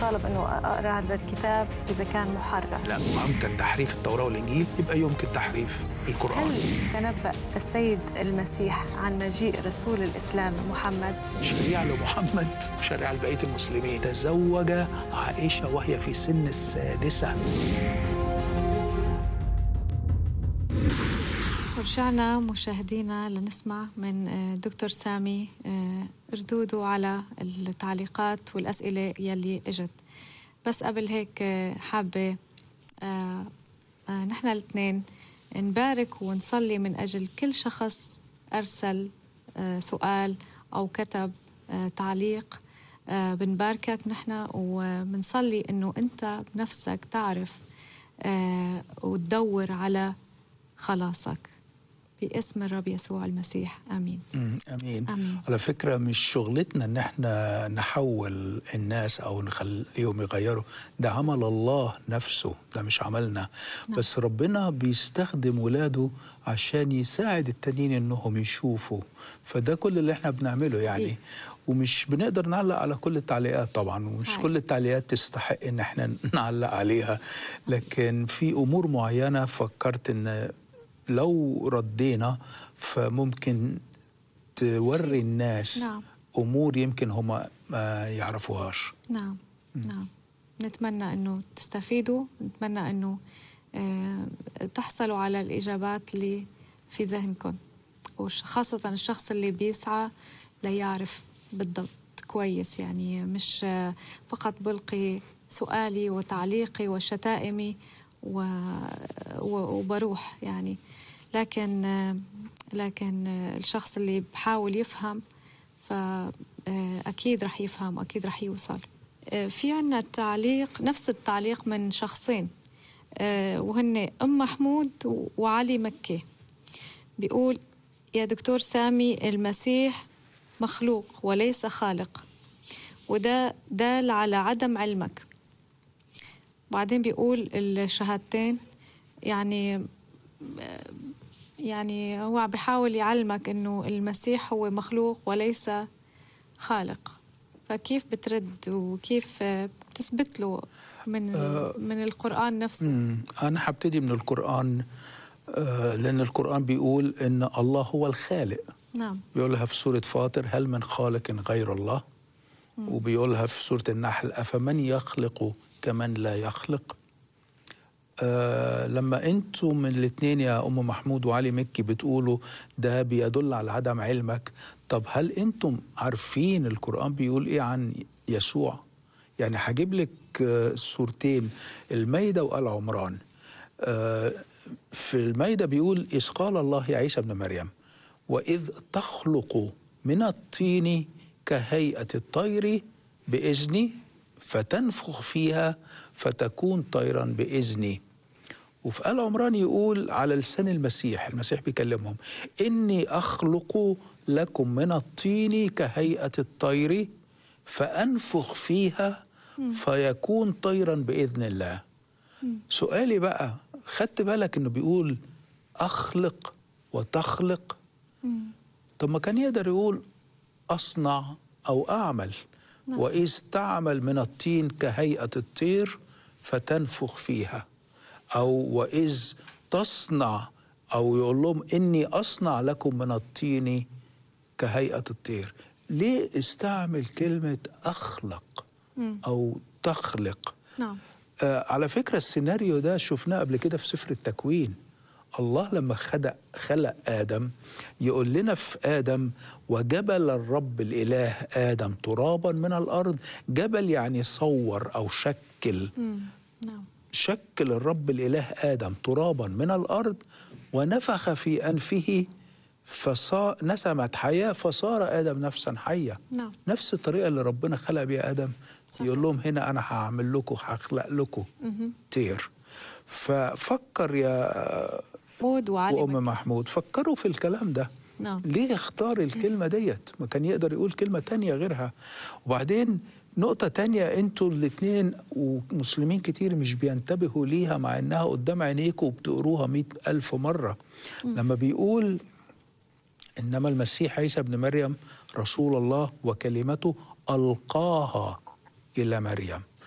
مطالب انه اقرا هذا الكتاب اذا كان محرف لا ممكن تحريف التوراة والإنجيل يبقى يمكن تحريف القرآن هل تنبأ السيد المسيح عن مجيء رسول الاسلام محمد؟ شريعة لمحمد وشريعة لبقية المسلمين تزوج عائشة وهي في سن السادسة ورجعنا مشاهدينا لنسمع من آه، دكتور سامي آه، ردوده على التعليقات والأسئلة يلي اجت بس قبل هيك آه، حابة آه، آه، نحن الاثنين نبارك ونصلي من أجل كل شخص أرسل آه، سؤال أو كتب آه، تعليق آه، بنباركك نحن وبنصلي إنه أنت بنفسك تعرف آه، وتدور على خلاصك باسم الرب يسوع المسيح امين أمم، امين آمين. على فكره مش شغلتنا ان احنا نحول الناس او نخليهم يغيروا ده عمل الله نفسه ده مش عملنا نعم. بس ربنا بيستخدم ولاده عشان يساعد التانيين انهم يشوفوا فده كل اللي احنا بنعمله يعني أكيد. ومش بنقدر نعلق على كل التعليقات طبعا ومش هاي. كل التعليقات تستحق ان احنا نعلق عليها لكن في امور معينه فكرت ان لو ردينا فممكن توري الناس نعم. امور يمكن هم ما يعرفوهاش نعم نعم نتمنى انه تستفيدوا نتمنى انه آه، تحصلوا على الاجابات اللي في ذهنكم وخاصة الشخص اللي بيسعى ليعرف بالضبط كويس يعني مش آه، فقط بلقي سؤالي وتعليقي وشتائمي و... و... وبروح يعني لكن آه، لكن آه، الشخص اللي بحاول يفهم فأكيد رح يفهم أكيد رح يوصل آه، في عنا تعليق نفس التعليق من شخصين آه، وهن أم محمود و- وعلي مكي بيقول يا دكتور سامي المسيح مخلوق وليس خالق وده دال على عدم علمك بعدين بيقول الشهادتين يعني يعني هو عم بيحاول يعلمك انه المسيح هو مخلوق وليس خالق فكيف بترد وكيف آه، بتثبت له من من القرآن نفسه مم. انا هبتدي من القران آه، لان القران بيقول ان الله هو الخالق نعم بيقولها في سورة فاطر هل من خالق غير الله وبيقولها في سورة النحل أفمن يخلق كمن لا يخلق آه لما انتم من الاثنين يا ام محمود وعلي مكي بتقولوا ده بيدل على عدم علمك طب هل انتم عارفين القرآن بيقول ايه عن يسوع يعني هجيب لك آه، سورتين المايدة وآل عمران آه، في المايدة بيقول إذ قال الله يا عيسى ابن مريم وإذ تخلق من الطين كهيئة الطير بإذني فتنفخ فيها فتكون طيرا بإذني وفي آل عمران يقول على لسان المسيح المسيح بيكلمهم إني أخلق لكم من الطين كهيئة الطير فأنفخ فيها فيكون طيرا بإذن الله سؤالي بقى خدت بالك إنه بيقول أخلق وتخلق طب ما كان يقدر يقول أصنع أو أعمل نعم. وإذ تعمل من الطين كهيئة الطير فتنفخ فيها أو وإذ تصنع أو يقول لهم إني أصنع لكم من الطين كهيئة الطير ليه استعمل كلمة أخلق أو تخلق نعم آه على فكرة السيناريو ده شفناه قبل كده في سفر التكوين الله لما خلق خلق آدم يقول لنا في آدم وجبل الرب الإله آدم ترابا من الأرض جبل يعني صور أو شكل مم. نعم شكل الرب الإله آدم ترابا من الأرض ونفخ في أنفه فصار نسمت حياة فصار آدم نفسا حية نعم. نفس الطريقة اللي ربنا خلق بيها آدم صحيح. يقول لهم هنا أنا هعمل لكم هخلق لكم طير ففكر يا محمود وعلي وأم مكي. محمود فكروا في الكلام ده نعم. ليه اختار الكلمة ديت ما كان يقدر يقول كلمة تانية غيرها وبعدين نقطة تانية انتوا الاتنين ومسلمين كتير مش بينتبهوا ليها مع انها قدام عينيكم وبتقروها مئة ألف مرة لما بيقول إنما المسيح عيسى ابن مريم رسول الله وكلمته ألقاها إلى مريم